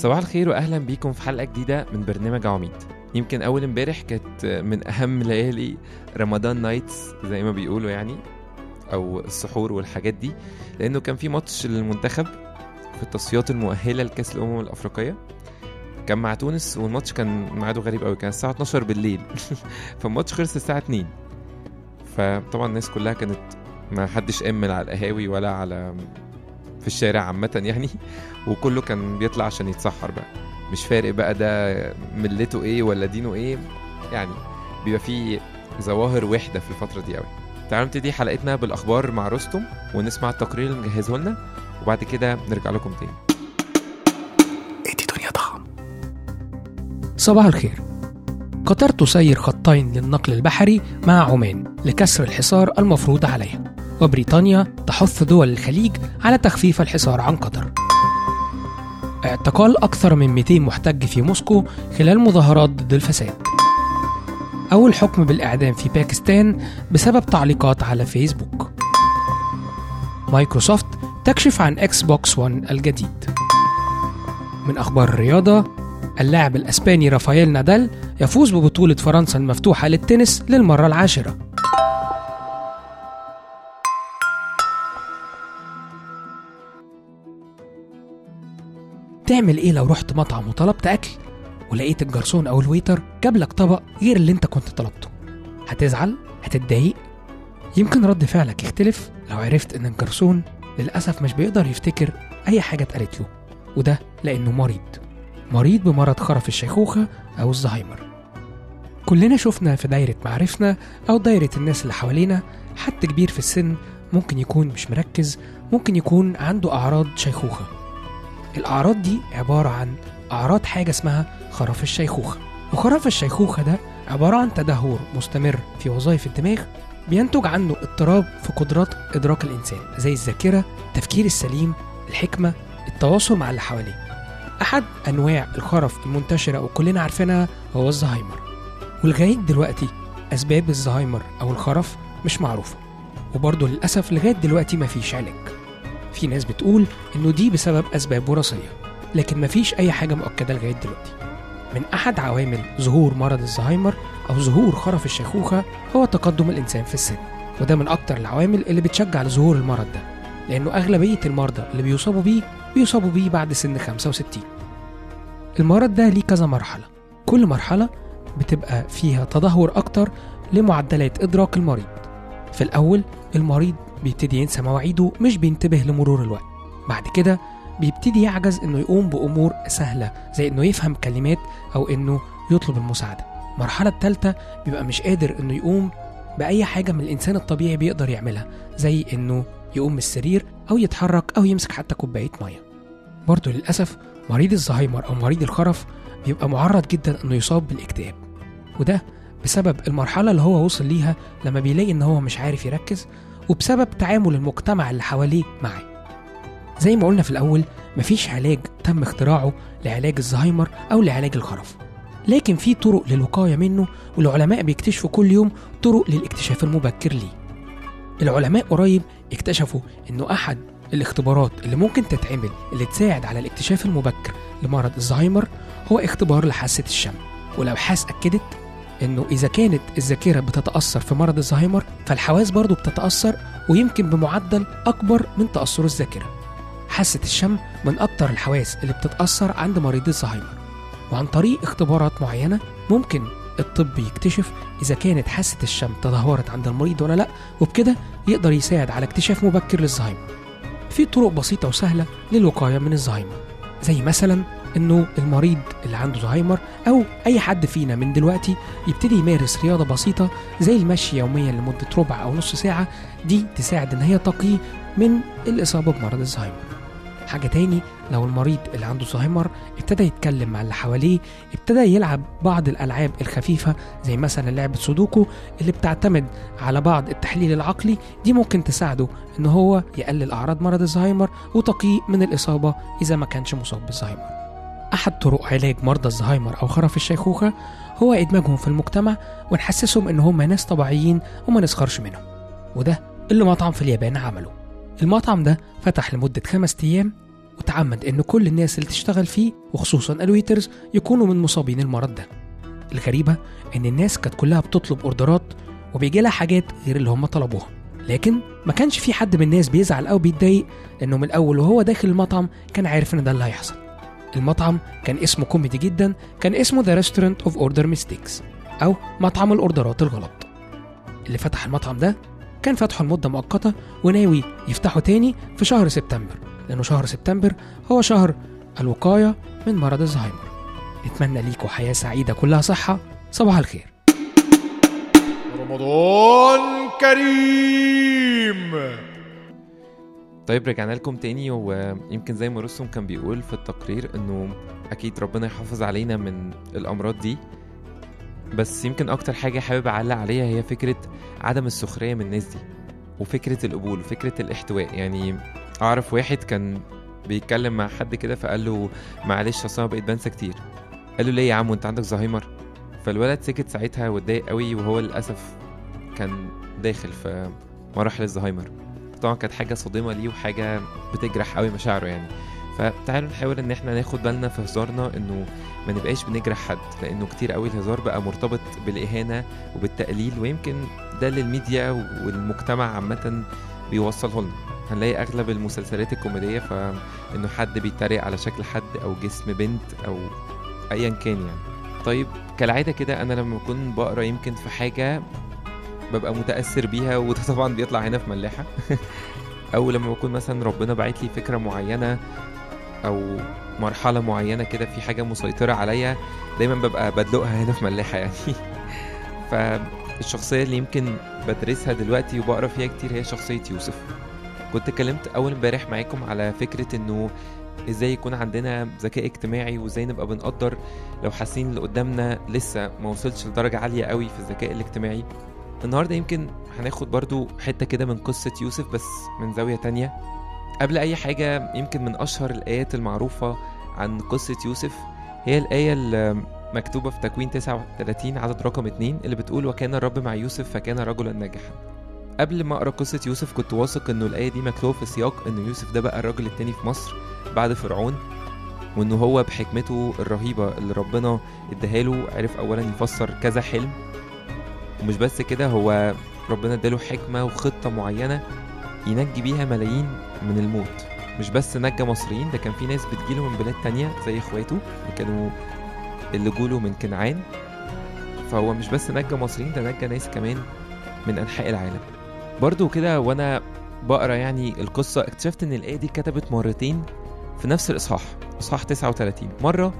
صباح الخير واهلا بيكم في حلقه جديده من برنامج عميد يمكن اول امبارح كانت من اهم ليالي رمضان نايتس زي ما بيقولوا يعني او السحور والحاجات دي لانه كان في ماتش للمنتخب في التصفيات المؤهله لكاس الامم الافريقيه كان مع تونس والماتش كان ميعاده غريب قوي كان الساعه 12 بالليل فالماتش خلص الساعه 2 فطبعا الناس كلها كانت ما حدش امن على القهاوي ولا على في الشارع عامة يعني وكله كان بيطلع عشان يتسحر بقى مش فارق بقى ده ملته ايه ولا دينه ايه يعني بيبقى فيه ظواهر وحدة في الفترة دي قوي تعالوا نبتدي حلقتنا بالأخبار مع رستم ونسمع التقرير اللي مجهزه لنا وبعد كده نرجع لكم تاني ادي دنيا طعم صباح الخير قطر تسير خطين للنقل البحري مع عمان لكسر الحصار المفروض عليها وبريطانيا تحث دول الخليج على تخفيف الحصار عن قطر اعتقال أكثر من 200 محتج في موسكو خلال مظاهرات ضد الفساد أول حكم بالإعدام في باكستان بسبب تعليقات على فيسبوك مايكروسوفت تكشف عن اكس بوكس 1 الجديد من أخبار الرياضة اللاعب الأسباني رافائيل نادال يفوز ببطولة فرنسا المفتوحة للتنس للمرة العاشرة تعمل ايه لو رحت مطعم وطلبت اكل ولقيت الجرسون او الويتر جاب لك طبق غير اللي انت كنت طلبته هتزعل هتتضايق يمكن رد فعلك يختلف لو عرفت ان الجرسون للاسف مش بيقدر يفتكر اي حاجه اتقالت له وده لانه مريض مريض بمرض خرف الشيخوخه او الزهايمر كلنا شفنا في دايره معارفنا او دايره الناس اللي حوالينا حد كبير في السن ممكن يكون مش مركز ممكن يكون عنده اعراض شيخوخه الأعراض دي عبارة عن أعراض حاجة اسمها خرف الشيخوخة وخرف الشيخوخة ده عبارة عن تدهور مستمر في وظائف الدماغ بينتج عنه اضطراب في قدرات إدراك الإنسان زي الذاكرة التفكير السليم الحكمة التواصل مع اللي حواليه أحد أنواع الخرف المنتشرة وكلنا عارفينها هو الزهايمر ولغاية دلوقتي أسباب الزهايمر أو الخرف مش معروفة وبرضه للأسف لغاية دلوقتي مفيش علاج في ناس بتقول إنه دي بسبب أسباب وراثية لكن مفيش أي حاجة مؤكدة لغاية دلوقتي من أحد عوامل ظهور مرض الزهايمر أو ظهور خرف الشيخوخة هو تقدم الإنسان في السن وده من أكتر العوامل اللي بتشجع لظهور المرض ده لأنه أغلبية المرضى اللي بيصابوا بيه بيصابوا بيه بعد سن 65 المرض ده ليه كذا مرحلة كل مرحلة بتبقى فيها تدهور أكتر لمعدلات إدراك المريض في الأول المريض بيبتدي ينسى مواعيده مش بينتبه لمرور الوقت بعد كده بيبتدي يعجز انه يقوم بامور سهله زي انه يفهم كلمات او انه يطلب المساعده المرحله الثالثه بيبقى مش قادر انه يقوم باي حاجه من الانسان الطبيعي بيقدر يعملها زي انه يقوم من السرير او يتحرك او يمسك حتى كوبايه ميه برضه للاسف مريض الزهايمر او مريض الخرف بيبقى معرض جدا انه يصاب بالاكتئاب وده بسبب المرحله اللي هو وصل ليها لما بيلاقي ان هو مش عارف يركز وبسبب تعامل المجتمع اللي حواليه معاه زي ما قلنا في الأول مفيش علاج تم اختراعه لعلاج الزهايمر أو لعلاج الخرف لكن في طرق للوقاية منه والعلماء بيكتشفوا كل يوم طرق للاكتشاف المبكر ليه العلماء قريب اكتشفوا انه احد الاختبارات اللي ممكن تتعمل اللي تساعد على الاكتشاف المبكر لمرض الزهايمر هو اختبار لحاسة الشم والابحاث اكدت انه اذا كانت الذاكره بتتاثر في مرض الزهايمر فالحواس برضه بتتاثر ويمكن بمعدل اكبر من تاثر الذاكره حاسه الشم من اكتر الحواس اللي بتتاثر عند مريض الزهايمر وعن طريق اختبارات معينه ممكن الطب يكتشف اذا كانت حاسه الشم تدهورت عند المريض ولا لا وبكده يقدر يساعد على اكتشاف مبكر للزهايمر في طرق بسيطه وسهله للوقايه من الزهايمر زي مثلا انه المريض اللي عنده زهايمر او اي حد فينا من دلوقتي يبتدي يمارس رياضه بسيطه زي المشي يوميا لمده ربع او نص ساعه دي تساعد ان هي تقيه من الاصابه بمرض الزهايمر حاجه تاني لو المريض اللي عنده زهايمر ابتدى يتكلم مع اللي حواليه ابتدى يلعب بعض الالعاب الخفيفه زي مثلا لعبه سودوكو اللي بتعتمد على بعض التحليل العقلي دي ممكن تساعده ان هو يقلل اعراض مرض الزهايمر وتقيه من الاصابه اذا ما كانش مصاب بالزهايمر أحد طرق علاج مرضى الزهايمر أو خرف الشيخوخة هو إدماجهم في المجتمع ونحسسهم إن هم ناس طبيعيين وما نسخرش منهم وده اللي مطعم في اليابان عمله المطعم ده فتح لمدة خمس أيام وتعمد إن كل الناس اللي تشتغل فيه وخصوصا الويترز يكونوا من مصابين المرض ده الغريبة إن الناس كانت كلها بتطلب أوردرات وبيجي لها حاجات غير اللي هم طلبوها لكن ما كانش في حد من الناس بيزعل أو بيتضايق لأنه من الأول وهو داخل المطعم كان عارف إن ده اللي هيحصل المطعم كان اسمه كوميدي جدا كان اسمه ذا ريستورانت اوف اوردر ميستيكس أو مطعم الأوردرات الغلط اللي فتح المطعم ده كان فتحه لمدة مؤقتة وناوي يفتحه تاني في شهر سبتمبر لأنه شهر سبتمبر هو شهر الوقاية من مرض الزهايمر نتمنى ليكوا حياة سعيدة كلها صحة صباح الخير رمضان كريم طيب رجعنا لكم تاني ويمكن زي ما رسم كان بيقول في التقرير انه اكيد ربنا يحافظ علينا من الامراض دي بس يمكن اكتر حاجه حابب اعلق عليها هي فكره عدم السخريه من الناس دي وفكره القبول وفكره الاحتواء يعني اعرف واحد كان بيتكلم مع حد كده فقال له معلش اصل انا بقيت بنسى كتير قال له ليه يا عم وانت عندك زهايمر فالولد سكت ساعتها واتضايق قوي وهو للاسف كان داخل في مراحل الزهايمر طبعا كانت حاجه صادمه ليه وحاجه بتجرح قوي مشاعره يعني فتعالوا نحاول ان احنا ناخد بالنا في هزارنا انه ما نبقاش بنجرح حد لانه كتير قوي الهزار بقى مرتبط بالاهانه وبالتقليل ويمكن ده اللي الميديا والمجتمع عامه بيوصله لنا هنلاقي اغلب المسلسلات الكوميديه فانه حد بيتريق على شكل حد او جسم بنت او ايا كان يعني طيب كالعاده كده انا لما بكون بقرا يمكن في حاجه ببقى متاثر بيها وده طبعا بيطلع هنا في ملاحه او لما بكون مثلا ربنا باعت لي فكره معينه او مرحله معينه كده في حاجه مسيطره عليا دايما ببقى بدلقها هنا في ملاحه يعني فالشخصيه اللي يمكن بدرسها دلوقتي وبقرا فيها كتير هي شخصيه يوسف كنت اتكلمت اول امبارح معاكم على فكره انه ازاي يكون عندنا ذكاء اجتماعي وازاي نبقى بنقدر لو حاسين اللي قدامنا لسه ما وصلش لدرجه عاليه قوي في الذكاء الاجتماعي النهارده يمكن هناخد برضو حته كده من قصه يوسف بس من زاويه تانية قبل اي حاجه يمكن من اشهر الايات المعروفه عن قصه يوسف هي الايه اللي مكتوبه في تكوين 39 عدد رقم 2 اللي بتقول وكان الرب مع يوسف فكان رجلا ناجحا قبل ما اقرا قصه يوسف كنت واثق انه الايه دي مكتوبه في سياق ان يوسف ده بقى الراجل التاني في مصر بعد فرعون وانه هو بحكمته الرهيبه اللي ربنا اداها له عرف اولا يفسر كذا حلم ومش بس كده هو ربنا اداله حكمه وخطه معينه ينجي بيها ملايين من الموت مش بس نجى مصريين ده كان في ناس بتجيله من بلاد تانية زي اخواته اللي كانوا اللي جوله من كنعان فهو مش بس نجى مصريين ده نجى ناس كمان من انحاء العالم برضو كده وانا بقرا يعني القصه اكتشفت ان الايه دي اتكتبت مرتين في نفس الاصحاح اصحاح 39 مره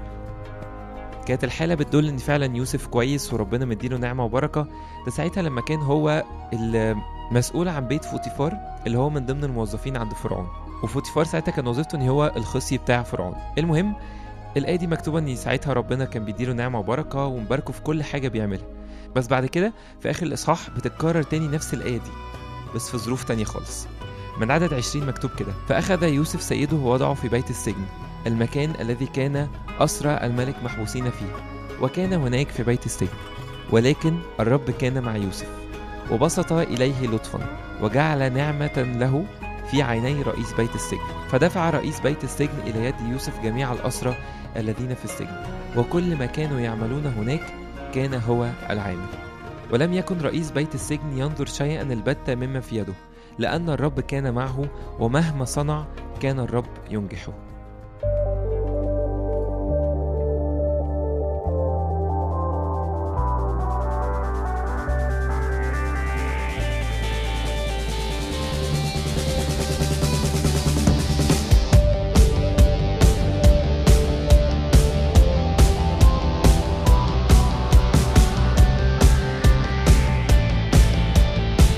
كانت الحالة بتدل إن فعلا يوسف كويس وربنا مديله نعمة وبركة ده ساعتها لما كان هو المسؤول عن بيت فوتيفار اللي هو من ضمن الموظفين عند فرعون وفوتيفار ساعتها كان وظيفته إن هو الخصي بتاع فرعون المهم الآية دي مكتوبة إن ساعتها ربنا كان بيديله نعمة وبركة ومباركه في كل حاجة بيعملها بس بعد كده في آخر الإصحاح بتتكرر تاني نفس الآية دي بس في ظروف تانية خالص من عدد 20 مكتوب كده فأخذ يوسف سيده ووضعه في بيت السجن المكان الذي كان أسرى الملك محبوسين فيه وكان هناك في بيت السجن ولكن الرب كان مع يوسف وبسط إليه لطفا وجعل نعمة له في عيني رئيس بيت السجن فدفع رئيس بيت السجن إلى يد يوسف جميع الأسرى الذين في السجن وكل ما كانوا يعملون هناك كان هو العامل ولم يكن رئيس بيت السجن ينظر شيئا البتة مما في يده لأن الرب كان معه ومهما صنع كان الرب ينجحه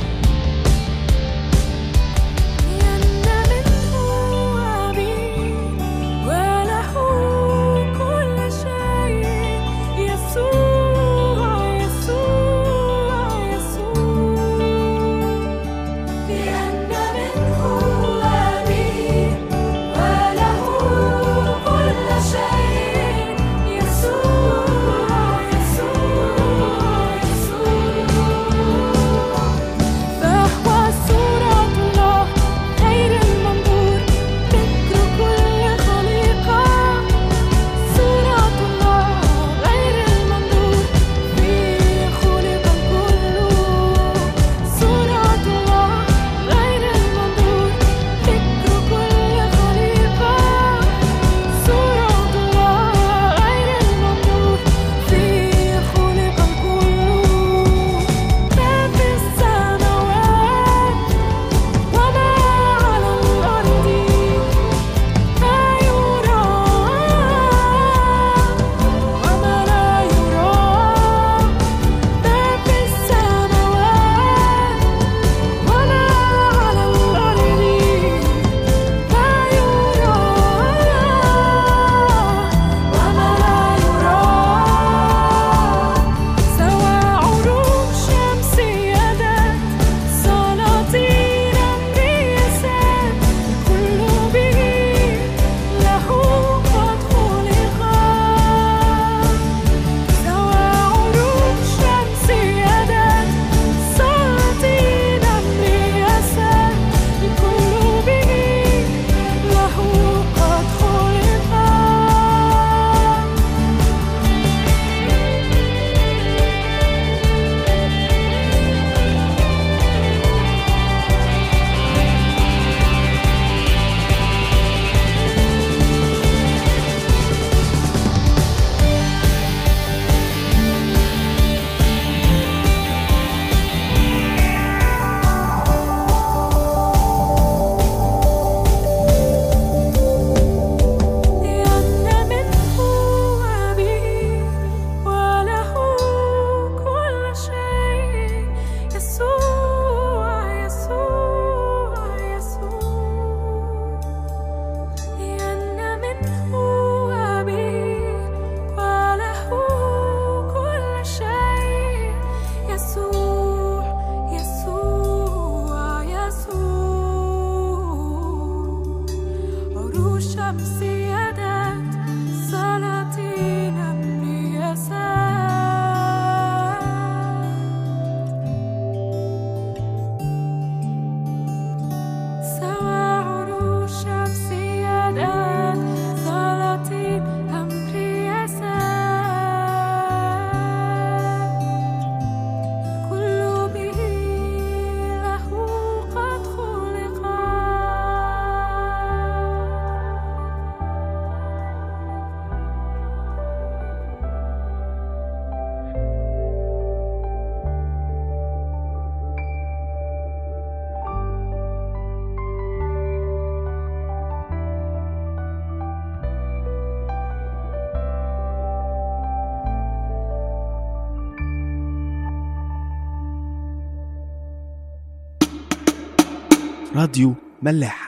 يمنى منه أبي شمسيات سلاطين رياسات سوى عروش شمسيات سلاطين أم رياسات كل به له قد خلق راديو ملاح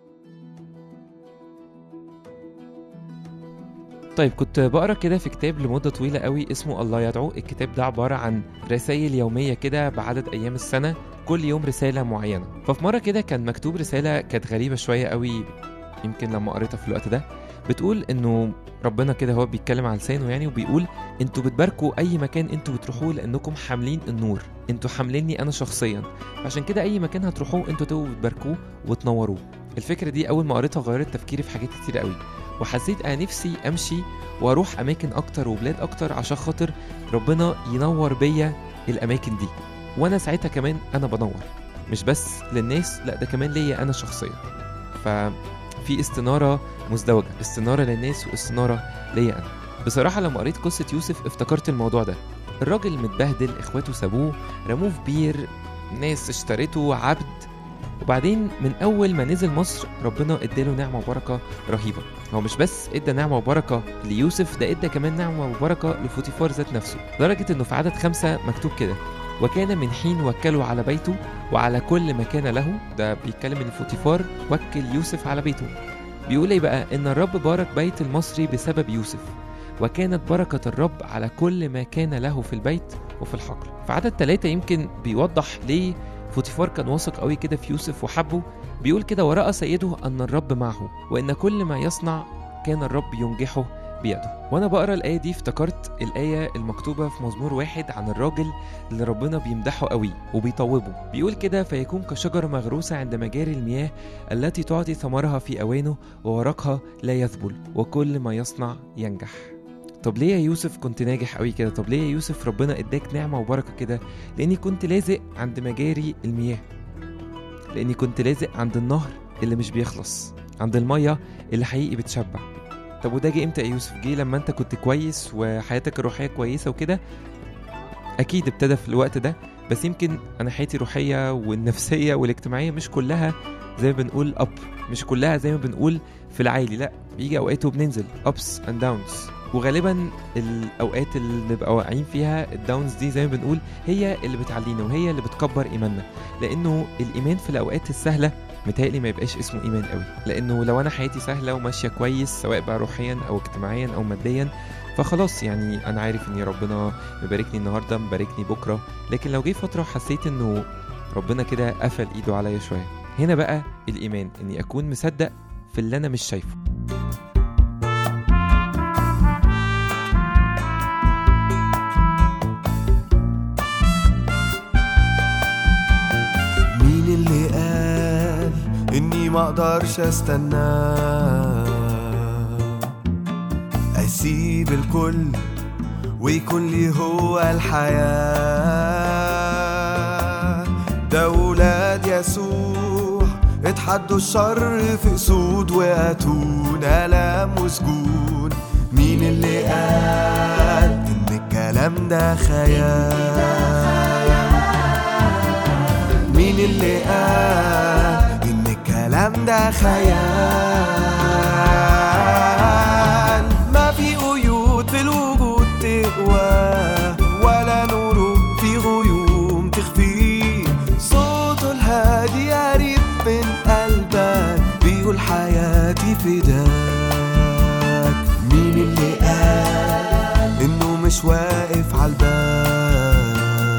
طيب كنت بقرا كده في كتاب لمدة طويلة قوي اسمه الله يدعو الكتاب ده عبارة عن رسائل يومية كده بعدد أيام السنة كل يوم رسالة معينة ففي مرة كده كان مكتوب رسالة كانت غريبة شوية قوي يمكن لما قريتها في الوقت ده بتقول انه ربنا كده هو بيتكلم على لسانه يعني وبيقول انتوا بتباركوا اي مكان انتوا بتروحوه لانكم حاملين النور انتوا حامليني انا شخصيا عشان كده اي مكان هتروحوه انتوا تبقوا بتباركوه وتنوروه الفكرة دي اول ما قريتها غيرت تفكيري في حاجات كتير قوي وحسيت انا نفسي امشي واروح اماكن اكتر وبلاد اكتر عشان خاطر ربنا ينور بيا الاماكن دي وانا ساعتها كمان انا بنور مش بس للناس لا ده كمان ليا انا شخصيا ففي استنارة مزدوجة استنارة للناس واستنارة ليا انا بصراحة لما قريت قصة يوسف افتكرت الموضوع ده الراجل متبهدل اخواته سابوه رموه في بير ناس اشترته عبد وبعدين من اول ما نزل مصر ربنا اداله نعمه وبركه رهيبه هو مش بس ادى نعمه وبركه ليوسف ده ادى كمان نعمه وبركه لفوتيفار ذات نفسه لدرجه انه في عدد خمسة مكتوب كده وكان من حين وكله على بيته وعلى كل ما كان له ده بيتكلم ان فوتيفار وكل يوسف على بيته بيقول ايه بقى ان الرب بارك بيت المصري بسبب يوسف وكانت بركة الرب على كل ما كان له في البيت وفي الحقل في عدد ثلاثة يمكن بيوضح ليه فوتيفار كان واثق قوي كده في يوسف وحبه بيقول كده ورأى سيده أن الرب معه وإن كل ما يصنع كان الرب ينجحه بيده وأنا بقرأ الآية دي افتكرت الآية المكتوبة في مزمور واحد عن الراجل اللي ربنا بيمدحه قوي وبيطوبه بيقول كده فيكون كشجرة مغروسة عند مجاري المياه التي تعطي ثمرها في أوانه وورقها لا يذبل وكل ما يصنع ينجح طب ليه يا يوسف كنت ناجح قوي كده طب ليه يا يوسف ربنا اداك نعمه وبركه كده لاني كنت لازق عند مجاري المياه لاني كنت لازق عند النهر اللي مش بيخلص عند الميه اللي حقيقي بتشبع طب وده جه امتى يا يوسف جه لما انت كنت كويس وحياتك الروحيه كويسه وكده اكيد ابتدى في الوقت ده بس يمكن انا حياتي الروحيه والنفسيه والاجتماعيه مش كلها زي ما بنقول اب مش كلها زي ما بنقول في العالي لا بيجي اوقات وبننزل ابس اند داونز وغالبا الاوقات اللي نبقى واقعين فيها الداونز دي زي ما بنقول هي اللي بتعلينا وهي اللي بتكبر ايماننا لانه الايمان في الاوقات السهله متهيألي ما يبقاش اسمه ايمان قوي لانه لو انا حياتي سهله وماشيه كويس سواء بقى روحيا او اجتماعيا او ماديا فخلاص يعني انا عارف ان ربنا مباركني النهارده مباركني بكره لكن لو جه فتره حسيت انه ربنا كده قفل ايده عليا شويه هنا بقى الايمان اني اكون مصدق في اللي انا مش شايفه مين اللي قال اني ما اقدرش استنى اسيب الكل ويكون لي هو الحياة ده ولاد يسوع اتحدوا الشر في اسود واتون الام وسجون مين اللي قال ان الكلام ده خيال مين اللي قال ان الكلام ده خيال ما في قيود في الوجود تقوى ولا نور في غيوم تخفيه صوته الهادي قريب من قلبك بيقول حياتي فداك مين اللي قال انه مش واقف عالباب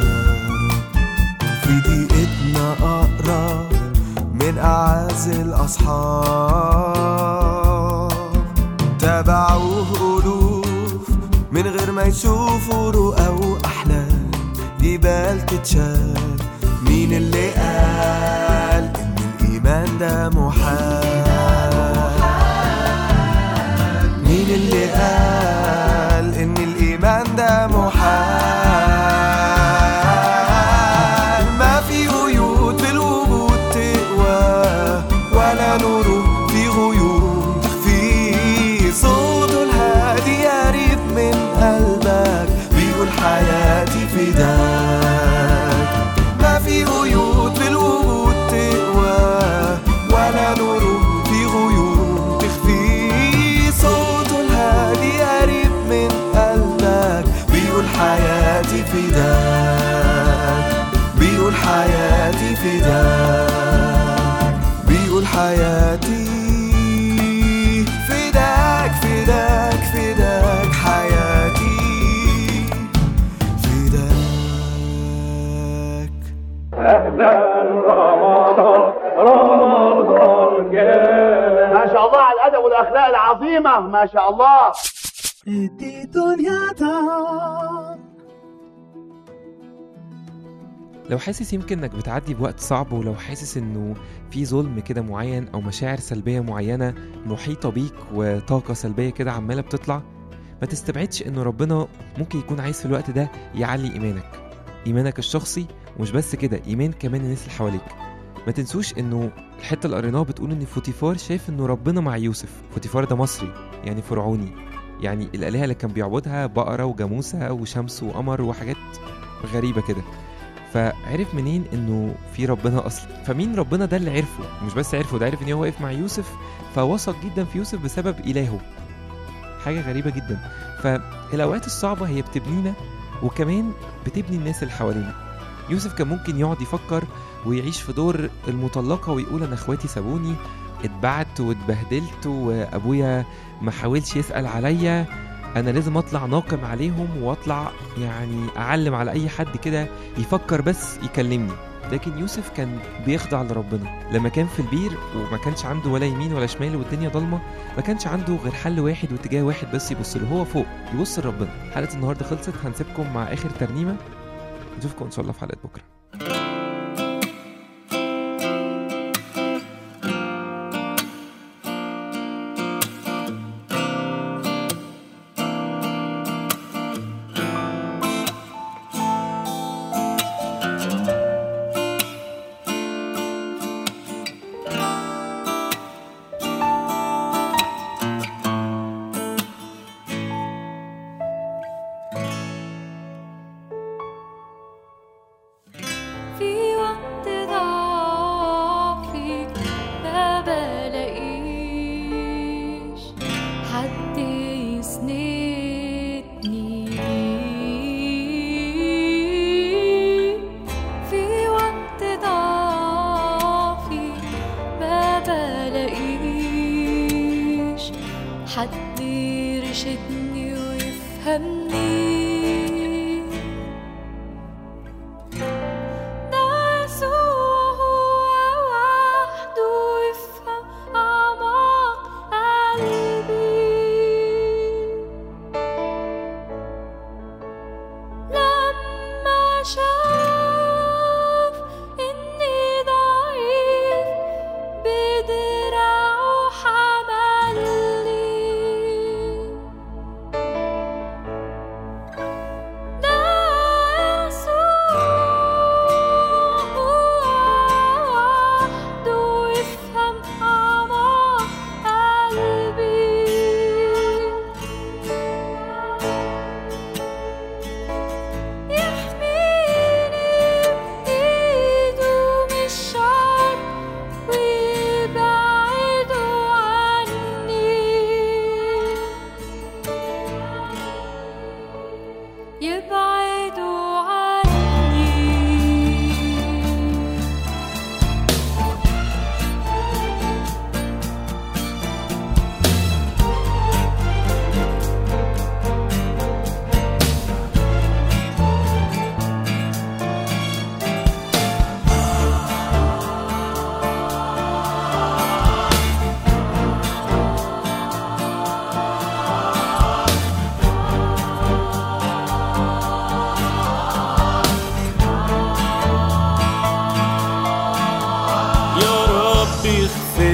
في دقيقتنا أقرب من أعز الأصحاب يشوفوا رؤى وأحلام جبال تتشال مين اللي قال إن الإيمان ده محال مين اللي قال إن الإيمان ده محال ما في قيود بالوجود تقوى ولا نور في غيوم تخفي صوته الهادي قريب من قلبك بيقول حياتي فداك ما في قيود بالوجود تقوى ولا نور في غيوم تخفي صوته الهادي قريب من قلبك بيقول حياتي فداك بيقول حياتي فداك بيقول حياتي فداك فداك فداك حياتي فداك ما شاء الله على الادب والاخلاق العظيمه ما شاء الله لو حاسس يمكن انك بتعدي بوقت صعب ولو حاسس انه في ظلم كده معين او مشاعر سلبية معينة محيطة بيك وطاقة سلبية كده عمالة بتطلع ما تستبعدش انه ربنا ممكن يكون عايز في الوقت ده يعلي ايمانك ايمانك الشخصي ومش بس كده ايمان كمان الناس اللي حواليك ما تنسوش انه الحته اللي قريناها بتقول ان فوتيفار شايف انه ربنا مع يوسف فوتيفار ده مصري يعني فرعوني يعني الالهه اللي كان بيعبدها بقره وجاموسه وشمس وقمر وحاجات غريبه كده فعرف منين انه في ربنا اصلا فمين ربنا ده اللي عرفه مش بس عرفه ده عرف ان هو واقف مع يوسف فوثق جدا في يوسف بسبب الهه حاجه غريبه جدا فالاوقات الصعبه هي بتبنينا وكمان بتبني الناس اللي حوالينا يوسف كان ممكن يقعد يفكر ويعيش في دور المطلقه ويقول انا اخواتي سابوني اتبعت واتبهدلت وابويا ما حاولش يسال عليا انا لازم اطلع ناقم عليهم واطلع يعني اعلم على اي حد كده يفكر بس يكلمني لكن يوسف كان بيخضع لربنا لما كان في البير وما كانش عنده ولا يمين ولا شمال والدنيا ضلمه ما كانش عنده غير حل واحد واتجاه واحد بس يبص له هو فوق يبص لربنا حلقه النهارده خلصت هنسيبكم مع اخر ترنيمه نشوفكم ان شاء الله في حلقه بكره في وقت ضعفي ما بلاقيش حد يسندني في وقت ضعفي ما بلاقيش حد يرشدني ويفهمني ده يسوع هو وحده يفهم أعماق قلبي لما شاف إني ضعيف بدراعه حملني ده يسوع وحده يفهم أعماق قلبي يحميني بإيده من الشر ويبعد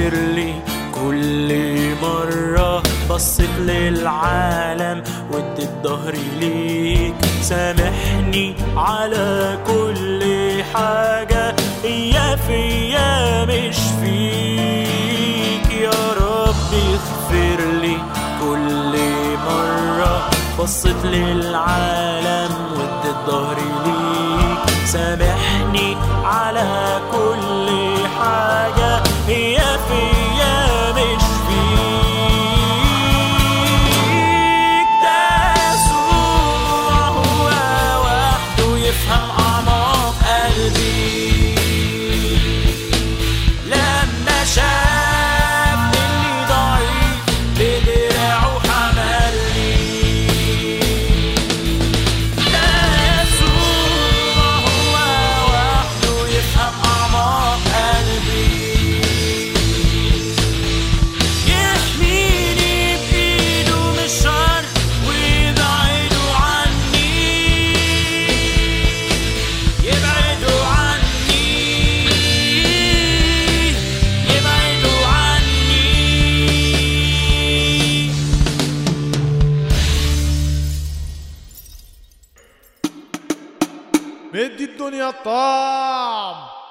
اغفر لي كل مرة بصيت للعالم واديت ظهري ليك سامحني على كل حاجة يا فيا مش فيك يا رب اغفر لي كل مرة بصيت للعالم واديت ظهري ليك سامحني على كل حاجة هي فيا مش فيك ده يسوع هو وحده يفهم أعماق قلبي لما شاف اني ضعيف بدراعه حملني ده يسوع هو وحده يفهم اعماق قلبي يحميني بايده من الشر ويبعده عني يبعدوا عني يبعدوا عني مدي الدنيا الطعم